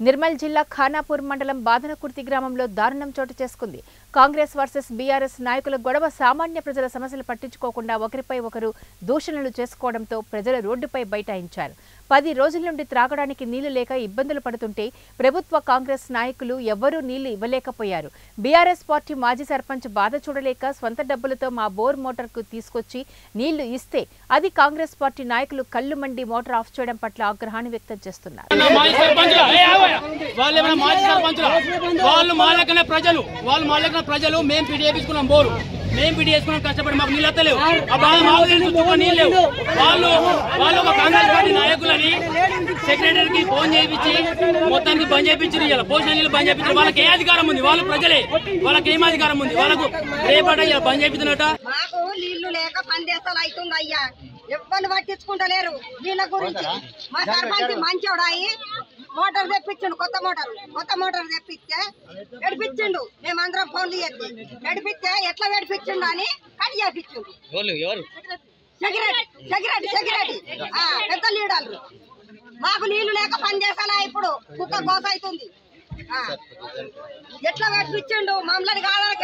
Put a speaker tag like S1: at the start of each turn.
S1: నిర్మల్ జిల్లా ఖానాపూర్ మండలం బాదనకుర్తి గ్రామంలో దారుణం చోటు చేసుకుంది కాంగ్రెస్ వర్సెస్ బీఆర్ఎస్ నాయకుల గొడవ సామాన్య ప్రజల సమస్యలు పట్టించుకోకుండా ఒకరిపై ఒకరు దూషణలు చేసుకోవడంతో ప్రజలు రోడ్డుపై బైఠాయించారు పది రోజుల నుండి త్రాగడానికి నీళ్లు లేక ఇబ్బందులు పడుతుంటే ప్రభుత్వ కాంగ్రెస్ నాయకులు ఎవ్వరూ నీళ్లు ఇవ్వలేకపోయారు బీఆర్ఎస్ పార్టీ మాజీ సర్పంచ్ బాధ చూడలేక స్వంత డబ్బులతో మా బోర్ మోటార్కు తీసుకొచ్చి నీళ్లు ఇస్తే అది కాంగ్రెస్ పార్టీ నాయకులు కళ్ళు మండి మోటార్ ఆఫ్ చేయడం పట్ల ఆగ్రహాన్ని వ్యక్తం చేస్తున్నారు
S2: నా మాజీ సర్పంచులా? ఏ ఆవయ్య. వాళ్ళు ఏమైనా మాజీ సర్పంచులా? వాళ్ళు మా లెక్కనే ప్రజలు వాళ్ళు మా లెక్కన ప్రజలు మేము పిడి వేపించుకున్నాం బోరు మేము పిడి వేసుకున్నాం కష్టపడి మాకు నీళ్ళు వస్తలేవు ఆ బాధ మాకు తెలుసు చుక్క నీళ్ళు లేవు వాళ్ళు వాళ్ళు ఒక కాంగ్రెస్ పార్టీ నాయకులని సెక్రటరీకి ఫోన్ చేయించి మొత్తానికి బంద్ చేయించారు ఇలా పోషణ నీళ్ళు బంద్ చేయించారు వాళ్ళకి ఏ అధికారం ఉంది వాళ్ళు ప్రజలే వాళ్ళకి ఏం అధికారం ఉంది వాళ్ళకు రేపట ఇలా బంద్ చేయించినట్ట
S3: మాకు నీళ్లు లేక పందేసాలు అవుతుంది అయ్యా ఎవ్వరు పట్టించుకుంటలేరు నీళ్ళ గురించి మా సర్పంచ్ మంచోడు అయ్యి మోటార్ తెప్పించిండు కొత్త మోటార్ కొత్త మోటార్ తెప్పిస్తే నడిపించిండు మేమందరం ఫోన్లు చేసి నడిపిస్తే ఎట్లా నడిపించిండు అని కట్ చేపించిండు సెక్రటరీ సెక్రటరీ సెక్రటరీ ఆ, పెద్ద లీడర్లు మాకు నీళ్లు లేక పనిచేసాలా ఇప్పుడు కుక్క కోస అవుతుంది ఆ. ఎట్లా నడిపించిండు మమ్మల్ని కాదా